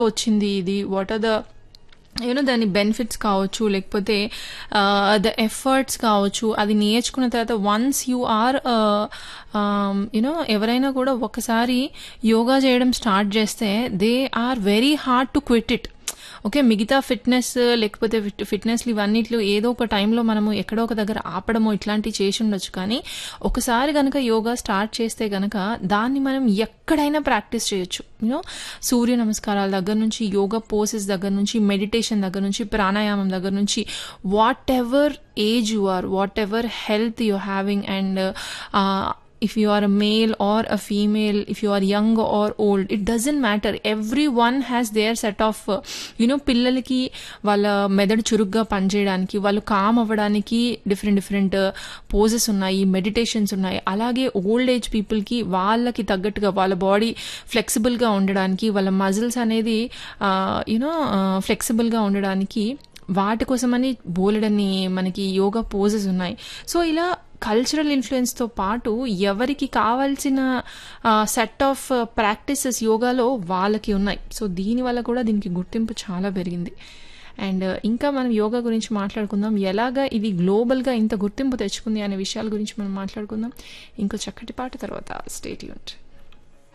వచ్చింది ఇది what are the you know దాని బెనిఫిట్స్ కావచ్చు లేకపోతే ద ఎఫర్ట్స్ కావచ్చు అది నేర్చుకున్న తర్వాత వన్స్ యూ ఆర్ యూనో ఎవరైనా కూడా ఒకసారి యోగా చేయడం స్టార్ట్ చేస్తే they are very hard to quit it okay మిగతా ఫిట్నెస్ లేకపోతే ఫిట్నెస్లు ఇవన్నిట్లు ఏదో ఒక టైంలో మనము ఎక్కడో ఒక దగ్గర ఆపడము ఇట్లాంటివి చేసి ఉండొచ్చు కానీ ఒకసారి కనుక యోగా స్టార్ట్ చేస్తే కనుక దాన్ని మనం ఎక్కడైనా ప్రాక్టీస్ చేయొచ్చు యూనో సూర్య నమస్కారాల దగ్గర నుంచి యోగా పోసెస్ దగ్గర నుంచి మెడిటేషన్ దగ్గర నుంచి ప్రాణాయామం దగ్గర నుంచి whatever age you are whatever health you having and if you are a male or a female, if you are young or old, it doesn't matter. Everyone has their set of, uh, you know, పిల్లలకి వాళ్ళ మెదడు చురుగ్గా పనిచేయడానికి వాళ్ళు calm అవ్వడానికి different different poses ఉన్నాయి meditations ఉన్నాయి అలాగే ఓల్డ్ ఏజ్ పీపుల్కి వాళ్ళకి తగ్గట్టుగా వాళ్ళ బాడీ ఫ్లెక్సిబుల్గా ఉండడానికి వాళ్ళ మజిల్స్ అనేది యూనో ఫ్లెక్సిబుల్గా ఉండడానికి వాటి కోసమని బోలెడని మనకి యోగా పోజెస్ ఉన్నాయి సో ఇలా కల్చరల్ ఇన్ఫ్లుయెన్స్తో పాటు ఎవరికి కావాల్సిన సెట్ ఆఫ్ ప్రాక్టీసెస్ యోగాలో వాళ్ళకి ఉన్నాయి సో దీనివల్ల కూడా దీనికి గుర్తింపు చాలా పెరిగింది అండ్ ఇంకా మనం యోగా గురించి మాట్లాడుకుందాం ఎలాగా ఇది గ్లోబల్గా ఇంత గుర్తింపు తెచ్చుకుంది అనే విషయాల గురించి మనం మాట్లాడుకుందాం ఇంకో చక్కటి పాట తర్వాత స్టేట్ యూనిట్